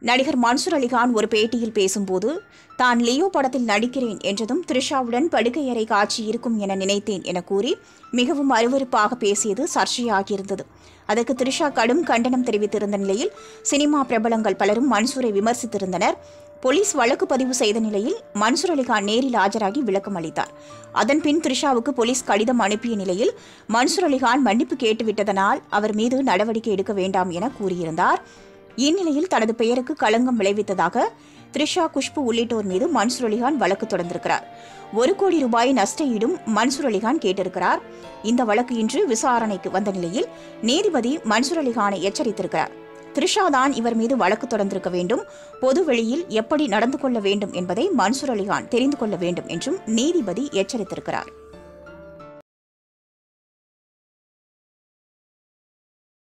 நடிகர் மன்சூர் அலிகான் ஒரு பேட்டியில் பேசும்போது தான் லியோ படத்தில் நடிக்கிறேன் என்றதும் த்ரிஷாவுடன் படுக்கையறை காட்சி இருக்கும் என நினைத்தேன் என கூறி மிகவும் அருவருப்பாக பேசியது சர்ச்சையாகியிருந்தது அதற்கு த்ரிஷா கடும் கண்டனம் தெரிவித்திருந்த நிலையில் சினிமா பிரபலங்கள் பலரும் மன்சூரை விமர்சித்திருந்தனர் போலீஸ் வழக்கு பதிவு செய்த நிலையில் மன்சூர் அலிகான் நேரில் ஆஜராகி விளக்கம் அளித்தார் அதன்பின் த்ரிஷாவுக்கு போலீஸ் கடிதம் அனுப்பிய நிலையில் மன்சூர் அலிகான் மன்னிப்பு கேட்டுவிட்டதனால் அவர் மீது நடவடிக்கை எடுக்க வேண்டாம் என கூறியிருந்தார் இந்நிலையில் தனது பெயருக்கு களங்கம் விளைவித்ததாக த்ரிஷா குஷ்பு உள்ளிட்டோர் மீது மன்சூர் அலிகான் வழக்கு தொடர்ந்திருக்கிறார் ஒரு கோடி ரூபாய் நஷ்ட ஈடும் மன்சூர் அலிகான் கேட்டிருக்கிறார் இந்த வழக்கு இன்று விசாரணைக்கு வந்த நிலையில் நீதிபதி மன்சூர் அலிகானை எச்சரித்திருக்கிறார் த்ரிஷா தான் இவர் மீது வழக்கு தொடர்ந்திருக்க வேண்டும் பொது வெளியில் எப்படி நடந்து கொள்ள வேண்டும் என்பதை மன்சூர் அலிகான் தெரிந்து கொள்ள வேண்டும் என்றும் நீதிபதி எச்சரித்திருக்கிறார்